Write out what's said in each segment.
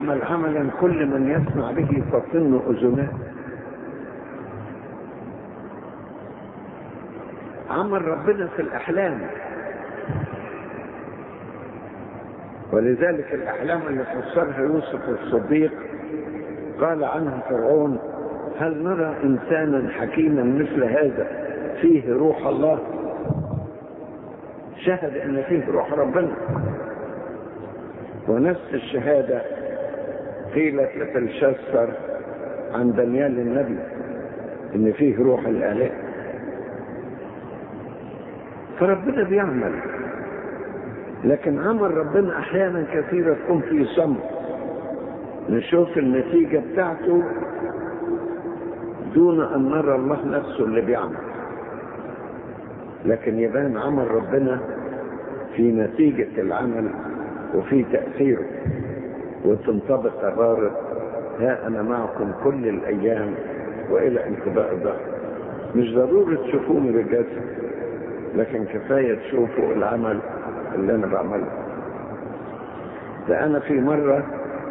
يعمل عملا كل من يسمع به تطن اذناه عمل ربنا في الاحلام ولذلك الاحلام اللي فسرها يوسف الصديق قال عنها فرعون هل نرى انسانا حكيما مثل هذا فيه روح الله شهد ان فيه روح ربنا ونفس الشهاده قيلت لتلشسر عن دانيال النبي ان فيه روح الاله فربنا بيعمل لكن عمل ربنا احيانا كثيرة تكون في صمت نشوف النتيجة بتاعته دون ان نرى الله نفسه اللي بيعمل لكن يبان عمل ربنا في نتيجة العمل وفي تأثيره وتنطبق عبارة ها أنا معكم كل الأيام وإلى انقضاء الظهر مش ضروري تشوفوني بالجسد لكن كفاية تشوفوا العمل اللي أنا بعمله ده أنا في مرة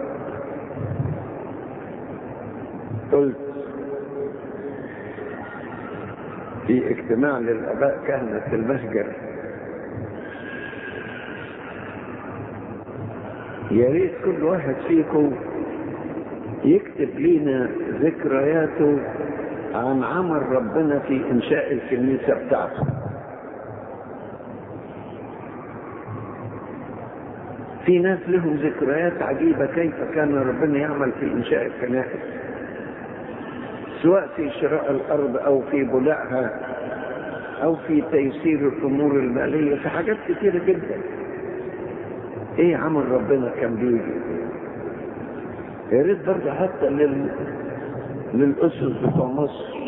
قلت في اجتماع للآباء كهنة المهجر يا ريت كل واحد فيكم يكتب لنا ذكرياته عن عمل ربنا في انشاء الكنيسه بتاعته في ناس لهم ذكريات عجيبه كيف كان ربنا يعمل في انشاء الكنائس سواء في شراء الارض او في بنائها او في تيسير الامور الماليه في حاجات كثيره جدا ايه عمل ربنا كان بيجي يا ريت برضه حتى لل... للاسس بتوع مصر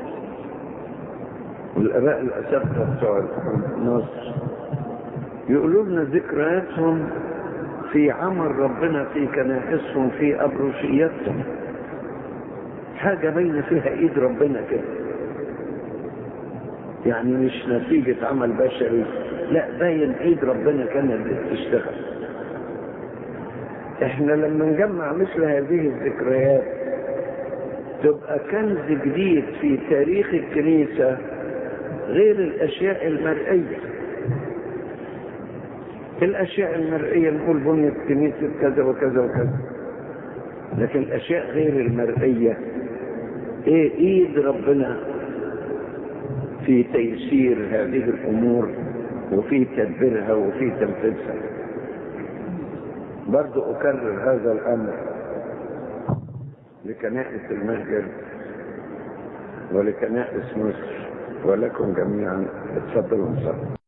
والاباء الاساتذه بتوع مصر يقولوا لنا ذكرياتهم في عمل ربنا في كنائسهم في ابروشياتهم حاجه باينه فيها ايد ربنا كده يعني مش نتيجه عمل بشري لا باين ايد ربنا كانت بتشتغل احنا لما نجمع مثل هذه الذكريات تبقى كنز جديد في تاريخ الكنيسة غير الاشياء المرئية الاشياء المرئية نقول بنية كنيسة كذا وكذا وكذا لكن الاشياء غير المرئية ايه ايد ربنا في تيسير هذه الامور وفي تدبيرها وفي تنفيذها برضو أكرر هذا الأمر لكنائس المسجد ولكنائس مصر ولكم جميعا اتفضلوا انصروا